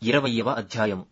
ఇరవయవ అధ్యాయము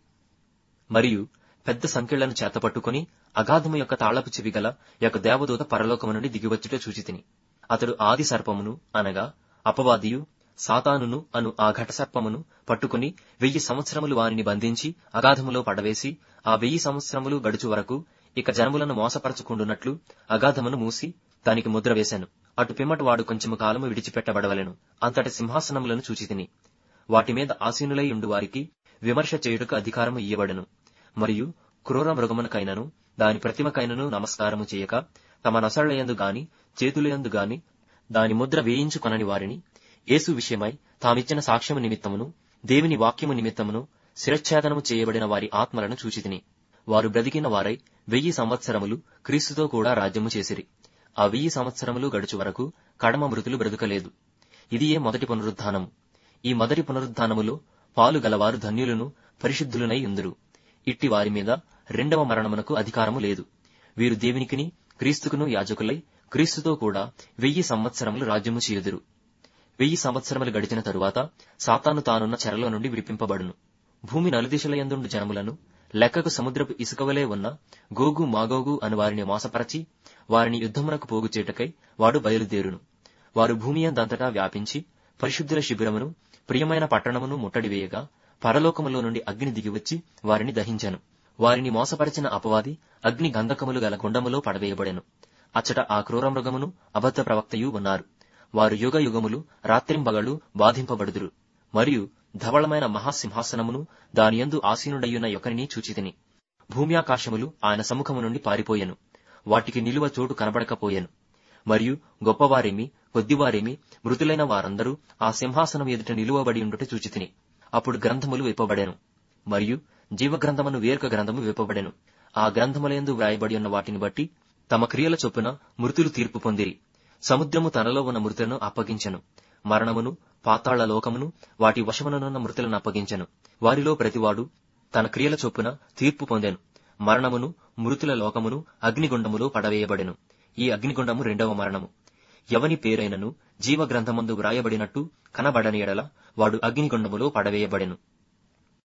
మరియు పెద్ద సంఖ్యలను చేతపట్టుకుని అగాధము యొక్క తాళపు చెవి గల యొక్క దేవదూత పరలోకము నుండి దిగివచ్చుట చూచితిని అతడు ఆది సర్పమును అనగా అపవాదియు సాతానును అను ఆ ఘట సర్పమును పట్టుకుని వెయ్యి సంవత్సరములు వారిని బంధించి అగాధములో పడవేసి ఆ వెయ్యి సంవత్సరములు గడుచు వరకు ఇక జనములను మోసపరచుకుండునట్లు అగాధమును మూసి దానికి ముద్ర వేశాను అటు పిమ్మట వాడు కొంచెము కాలము విడిచిపెట్టబడవలెను అంతటి సింహాసనములను చూచితిని వాటి మీద ఆసీనులై ఉండు వారికి విమర్శ చేయుటకు అధికారము ఇయ్యబడెను మరియు క్రూర మృగమునకైనను దాని ప్రతిమకైనను నమస్కారము చేయక తమ నొసళ్లయందు గాని చేతులయందు గాని దాని ముద్ర వేయించుకొనని వారిని యేసు విషయమై తామిచ్చిన సాక్ష్యము నిమిత్తమును దేవుని వాక్యము నిమిత్తమును శిరచ్ఛేదనము చేయబడిన వారి ఆత్మలను చూచితిని వారు బ్రతికిన వారై వెయ్యి సంవత్సరములు క్రీస్తుతో కూడా రాజ్యము చేసిరి ఆ వెయ్యి సంవత్సరములు గడుచు వరకు కడమ మృతులు బ్రతుకలేదు ఇదియే మొదటి పునరుద్ధానము ఈ మొదటి పునరుద్ధానములో పాలు గలవారు ధన్యులను పరిశుద్ధులనై ఉందురు ఇట్టి వారి మీద రెండవ మరణమునకు అధికారము లేదు వీరు దేవునికిని క్రీస్తుకును యాజకులై క్రీస్తుతో కూడా వెయ్యి సంవత్సరములు రాజ్యము చేయుదురు వెయ్యి సంవత్సరములు గడిచిన తరువాత సాతాను తానున్న చెరలో నుండి విడిపింపబడును భూమి నలుదిశలయందుండు జనములను లెక్కకు సముద్రపు ఇసుకవలే ఉన్న గోగు మాగోగు అని వారిని మోసపరచి వారిని యుద్ధమునకు పోగుచేటకై వాడు బయలుదేరును వారు భూమి అంతటా వ్యాపించి పరిశుద్ధుల శిబిరమును ప్రియమైన పట్టణమును ముట్టడివేయగా పరలోకములో నుండి అగ్ని దిగివచ్చి వారిని దహించెను వారిని మోసపరిచిన అపవాది అగ్ని గంధకములు గల గుండములో పడవేయబడెను అచ్చట ఆ క్రూర మృగమును అబద్ధ ప్రవక్తయు ఉన్నారు వారు యుగ యుగములు రాత్రింబగళ్ళు బాధింపబడుదురు మరియు ధవళమైన మహాసింహాసనమును దానియందు ఆసీనుడయ్యున్న యొకరిని చూచితిని భూమ్యాకాశములు ఆయన సముఖము నుండి పారిపోయెను వాటికి నిలువ చోటు కనబడకపోయెను మరియు గొప్పవారేమి కొద్దివారేమి మృతులైన వారందరూ ఆ సింహాసనం ఎదుట నిలువబడి ఉండుట చూచితిని అప్పుడు గ్రంథములు విప్పబడెను మరియు జీవగ్రంథమును వేరొక గ్రంథము విప్పబడెను ఆ గ్రంథములందు వ్రాయబడి ఉన్న వాటిని బట్టి తమ క్రియల చొప్పున మృతులు తీర్పు పొందిరి సముద్రము తనలో ఉన్న మృతులను అప్పగించెను మరణమును పాతాళ లోకమును వాటి వశముననున్న మృతులను అప్పగించెను వారిలో ప్రతివాడు తన క్రియల చొప్పున తీర్పు పొందెను మరణమును మృతుల లోకమును అగ్నిగుండములో పడవేయబడెను ఈ అగ్నిగుండము రెండవ మరణము ఎవని పేరైనను జీవ గ్రంథమందు వ్రాయబడినట్టు కనబడని ఎడల వాడు అగ్నిగుండములో పడవేయబడెను